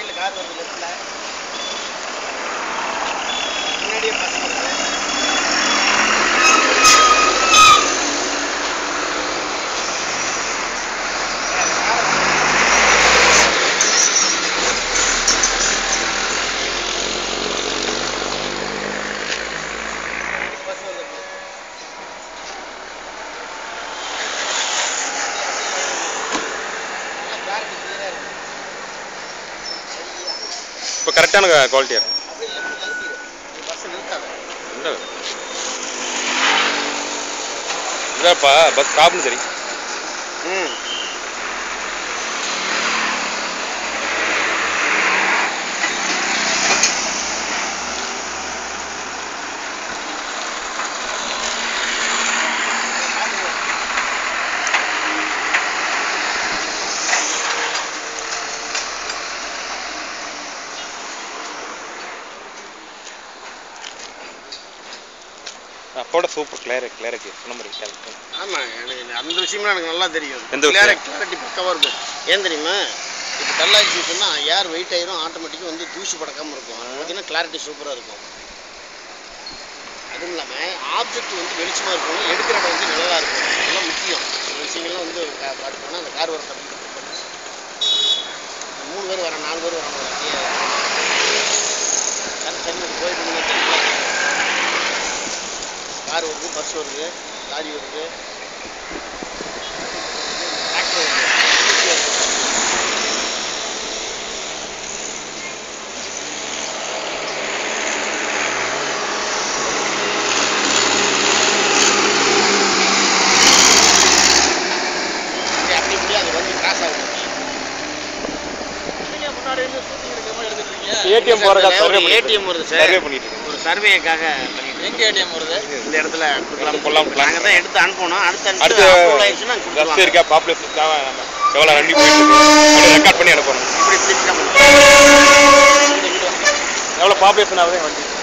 சைடில் கார் வருது லெஃப்டில் முன்னாடியே பஸ் வருது சார், காரை பஸ் வருது கிளாரிட்டி கிளியராக இருக்கு சரியா இப்போ கரெக்டான குவாலிட்டியாக இருக்கும் அப்படியே லெஃப்ட் நிறுத்திடு நீ பஸ் நிறுத்தாத இல்லை இதாப்பா பஸ் ஸ்டாப்னு சரி ம் அப்போட சூப்பர் கிளியர் கிளியருக்கு சொன்ன மாதிரி correct. ஆமாம் எனக்கு அந்த விஷயம்லாம் எனக்கு நல்லா தெரியும் எந்த விஷயம்? கிளியர் கிளாரிட்டி பக்கவாக இருக்கும் ஏன் தெரியுமா இப்போ டல்லாகி சொன்னால் ஏர் வெயிட் ஆயிரும் ஆட்டோமேட்டிக்காக வந்து தூசி படக்காமல் இருக்கும் பார்த்தீங்கன்னா கிளாரிட்டி சூப்பராக இருக்கும் அதுவும் இல்லாமல் ஆப்ஜெக்ட் வந்து வெளிச்சமாக இருக்கணும் எடுக்கிற இடம் வந்து நல்லா இருக்கும் இதெல்லாம் முக்கியம் இந்த விஷயங்கள்லாம் வந்து கா- பார்த்துக்கணும் அந்த கார் வர தப்பு மூணு பேர் வர நாலு பேர் வராங்க கரெக்ட் டைம் போயிட்டு கார் வருது பஸ் வருது லாரி வருது டிராக்டர் வருது அப்படி அப்படி இப்படி அது வந்து கிராஸ் ஆகும் முன்னாடி இருந்து ஷூட்டிங் எடுக்கிற மாதிரி எடுத்துட்டு இருக்கீங்க ஏடிஎம் போகிறதா ஒரு சர்வே ஏடிஎம் வருது சார் சர்வே பண்ணிட்டு இருக்கேன் ஒரு சர்வேக்காக பண்ணிட்டு எங்க ஏடிஎம் வருது இந்த இடத்துல கொடுக்கலாம் கொல்லாம் plan நாங்கள் தான் எடுத்து அனுப்பணும் அடுத்து அடுத்து அனுப்பிச்சு approve ஆயிடுச்சுன்னா ரஸ்ட் கொடுத்துருவாங்க இருக்கா பாப்புலேஷன் நம்ம எவ்வளோ ரன்னி போயிட்டு இருக்கு ரெக்கார்ட் பண்ணி அனுப்பணும் இப்படி இப்படி pick up பண்ணுவோம். எவ்வளோ பாப்புலேஷன் ஆகுது வண்டி